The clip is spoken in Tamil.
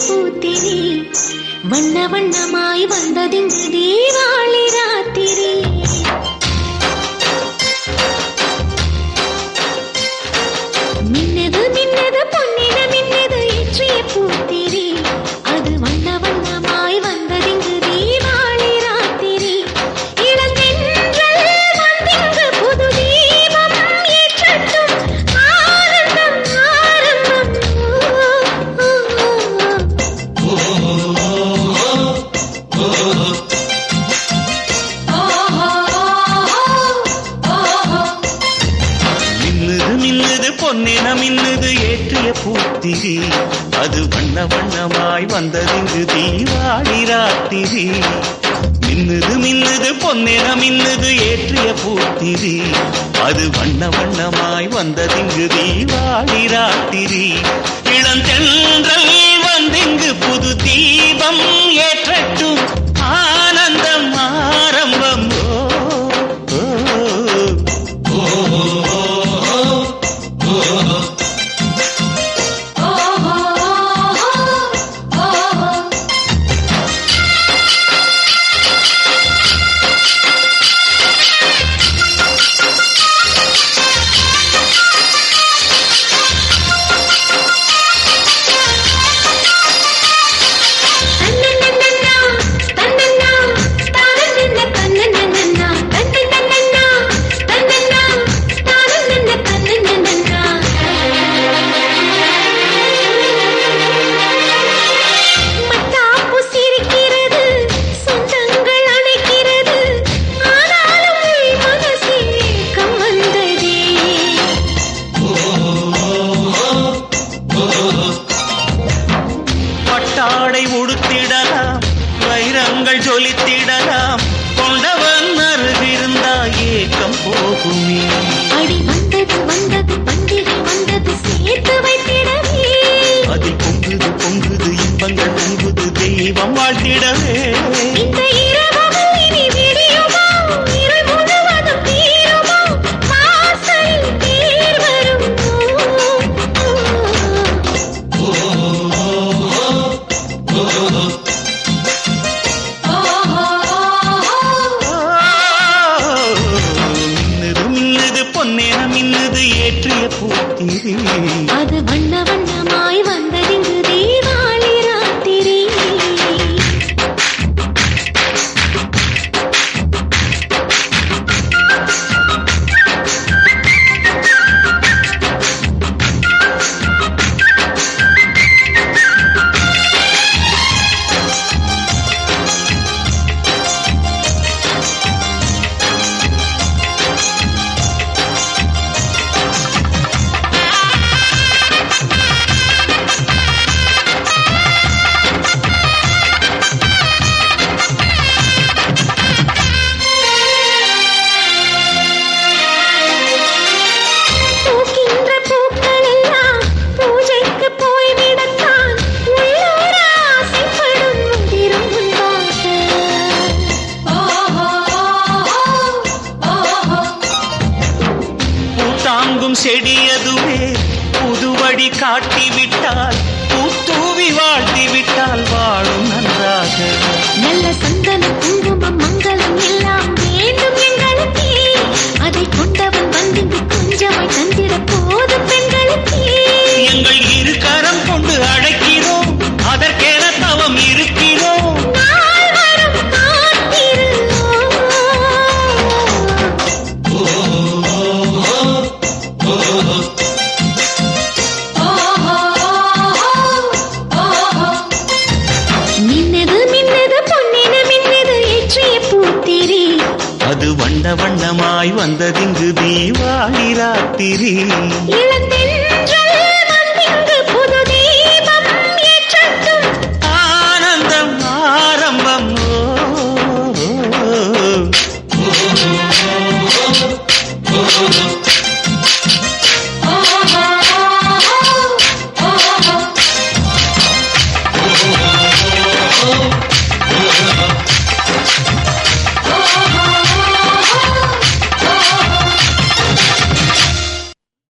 பூத்திரி வண்ண வண்ணமாய் வந்ததிங்கு தீபாவளி ராத்திரி மின்னது மின்னது பொன்னின மின்னது ஏற்றிய பூத்திரி அது வண்ண வண்ணமாய் வந்ததிங்கு தீபாவளி ராத்திரி இளந்தென்றல் வந்திங்கு புது தீபம் ஏற்றட்டும் ஆனந்தம் ஆரம்பம் ஓ, ஓ, ஓ. மின்னுது மின்னுது பொன்னின மின்னுது ஏற்றிய பூத்திரி அது வண்ண வண்ணமாய் வந்ததிங்கு தீவாளி ராத்திரி மின்னுது மின்னுது பொன்னின மின்னுது ஏற்றிய பூத்திரி அது வண்ண வண்ணமாய் வந்ததிங்கு தீவாளி ராத்திரி இளந்தென்றல் வந்திங்கு புது தீபம் ஏற்றட்டும் ஆனந்தம் ஆரம்பம் ஓ, ஓ, தன்னன்னன்னா தன்னன்னா தானன்னன்ன தன்னன்னன்னா தன்னன்னன்னா தன்னன்னா தானன்னன்ன தன்னன்னன்னா மத்தாப்பு சிரிக்கிறது சொந்தங்கள் அணைக்கிறது ஆனாலும் உள் மனசில் ஏக்கம் வந்ததே பட்டாடை உடுத்திடலாம் வைரங்கள் ஜொலித்திடலாம் கொண்டவன் அருகிருந்தா ஏக்கம் போகுமே அடி வந்தது வந்தது பண்டிகை வந்தது சேர்த்து வைத்திடவே அதில் பொங்குது பொங்குது இன்பங்கள் பொங்குது தெய்வம் வாழ்த்திடவே இந்த இரவும் இனி விடியுமோ இருள் முழுவதும் தீருமோ வாசலில் தேர் வரும் மின்னுது மின்னுது பொன்னேன மின்னுது ஏற்றிய பூத்திரி அது வண்ண வண்ணமாய் வந்ததிங்கு தீபாவளி ராத்திரி பூக்கின்ற பூக்கள் எல்லாம் பூஜைக்கு போய்விடத்தான் உள்ளூர ஆசைப்படும் முதிரும் முன்பாக பூத்தாங்கும் செடியதுவே புதுவடி காட்டிவிட்டால் பூத்தூவி வாழ்த்திவிட்டால் வாழும் நன்றாக நல்ல சந்தன குங்குமம் மங்களம் எல்லாம் வேண்டும் எங்களுக்கே அதை கொண்டவன் வந்திங்கு கொஞ்சமாய் தந்திட போதும் பெண்களுக்கே எங்கள் இரு கரம் கொண்டு அழைக்கிறோம் அதற்கென தவம் இருக்கிறோம் நாள் வரும் காத்திருந்தோம் மின்னது மின்னது பொன்னின மின்னது ஏற்றிய பூத்திரி அது வண்ண வண்ணமாய் வந்ததிங்கு தீவாளி ராத்திரி இழந்த